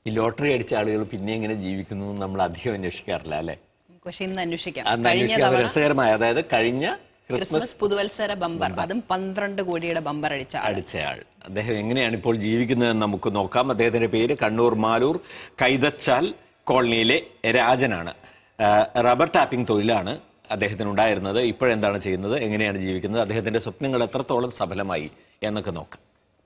ഈ ലോട്ടറി അടിച്ച ആളുകൾ പിന്നെ എങ്ങനെ ജീവിക്കുന്നു എന്ന് നമ്മൾ അധികം അന്വേഷിക്കാറില്ല അല്ലെ പക്ഷെ ഇന്ന് അന്വേഷിക്കാം അന്ന് കഴിഞ്ഞ അന്വേഷിക്കാൻ തവണ രസകരമായ അതായത് കഴിഞ്ഞ ക്രിസ്മസ് ക്രിസ്മസ് പുതുവത്സര ബമ്പർ അതും പന്ത്രണ്ട് കോടിയുടെ ബമ്പർ അടിച്ച ആള്. അടിച്ചയാൾ അദ്ദേഹം എങ്ങനെയാണ് ഇപ്പോൾ ജീവിക്കുന്നതെന്ന് നമുക്ക് നോക്കാം അദ്ദേഹത്തിന്റെ പേര് കണ്ണൂർ മാലൂർ കൈതച്ചാൽ കോളനിയിലെ രാജനാണ് ആ, റബ്ബർ ടാപ്പിംഗ് തൊഴിലാണ് അദ്ദേഹത്തിന് ഉണ്ടായിരുന്നത് ഇപ്പോഴെന്താണ് ചെയ്യുന്നത് എങ്ങനെയാണ് ജീവിക്കുന്നത് അദ്ദേഹത്തിന്റെ സ്വപ്നങ്ങൾ എത്രത്തോളം സഫലമായി എന്നൊക്കെ നോക്കാം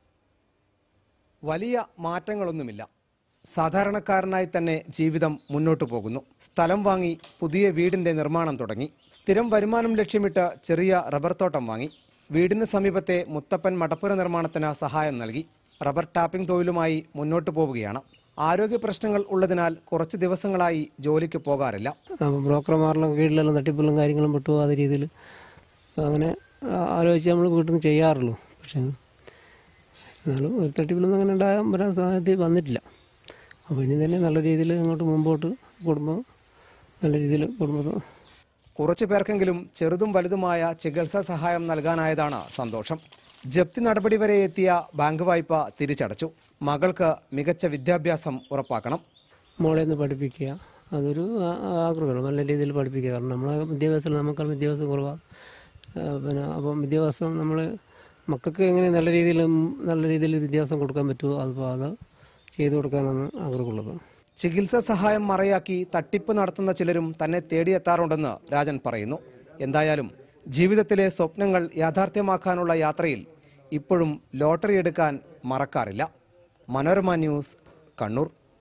വലിയ മാറ്റങ്ങളൊന്നുമില്ല സാധാരണക്കാരനായി തന്നെ ജീവിതം മുന്നോട്ടു പോകുന്നു സ്ഥലം വാങ്ങി പുതിയ വീടിന്റെ നിർമ്മാണം തുടങ്ങി സ്ഥിരം വരുമാനം ലക്ഷ്യമിട്ട് ചെറിയ റബ്ബർ തോട്ടം വാങ്ങി വീടിന് സമീപത്തെ മുത്തപ്പൻ മടപ്പുര നിർമ്മാണത്തിന് സഹായം നൽകി റബ്ബർ ടാപ്പിംഗ് തൊഴിലുമായി മുന്നോട്ടു പോവുകയാണ് ആരോഗ്യ പ്രശ്നങ്ങൾ ഉള്ളതിനാൽ കുറച്ച് ദിവസങ്ങളായി ജോലിക്ക് പോകാറില്ല അപ്പോൾ ബ്രോക്കർമാരെല്ലാം വീട്ടിലെല്ലാം തട്ടിപ്പുകളും കാര്യങ്ങളും വിട്ടുപോകാത്ത രീതിയിൽ അങ്ങനെ ആ- ആലോചിച്ച് നമ്മൾ വീട്ടിൽ നിന്ന് ചെയ്യാറുള്ളൂ പക്ഷേ എന്നാലും ഒരു തട്ടിപ്പിലൊന്നും അങ്ങനെ ഉണ്ടാകാൻ വരാൻ സാധ്യത വന്നിട്ടില്ല അപ്പോൾ ഇനി തന്നെ നല്ല രീതിയിൽ അങ്ങോട്ട് മുമ്പോട്ട് കുടുംബം നല്ല രീതിയിൽ കുടുംബം കുറച്ചു പേർക്കെങ്കിലും ചെറുതും വലുതുമായ ചികിത്സാ സഹായം നൽകാനായതാണ് സന്തോഷം ജപ്തി നടപടി വരെ എത്തിയ ബാങ്ക് വായ്പ തിരിച്ചടച്ചു മകൾക്ക് മികച്ച വിദ്യാഭ്യാസം ഉറപ്പാക്കണം മോളെ ഒന്ന് പഠിപ്പിക്കുക അതൊരു ആ- ആഗ്രഹമാണ് നല്ല രീതിയിൽ പഠിപ്പിക്കുക കാരണം നമ്മളെ വിദ്യാഭ്യാസം നമുക്കാൾ വിദ്യാഭ്യാസം കുറവാണ് പിന്നെ അപ്പം വിദ്യാഭ്യാസം നമ്മൾ മക്കൾക്ക് എങ്ങനെ നല്ല രീതിയിൽ നല്ല രീതിയിൽ വിദ്യാഭ്യാസം കൊടുക്കാൻ പറ്റുമോ അതിപ്പോൾ അത് ചെയ്തു കൊടുക്കാനാണ് ആഗ്രഹമുള്ളത് ചികിത്സാ സഹായം മറയാക്കി തട്ടിപ്പ് നടത്തുന്ന ചിലരും തന്നെ തേടിയെത്താറുണ്ടെന്ന് രാജൻ പറയുന്നു എന്തായാലും ജീവിതത്തിലെ സ്വപ്നങ്ങൾ യാഥാർത്ഥ്യമാക്കാനുള്ള യാത്രയിൽ ഇപ്പോഴും ലോട്ടറി എടുക്കാൻ മറക്കാറില്ല മനോരമ ന്യൂസ് കണ്ണൂർ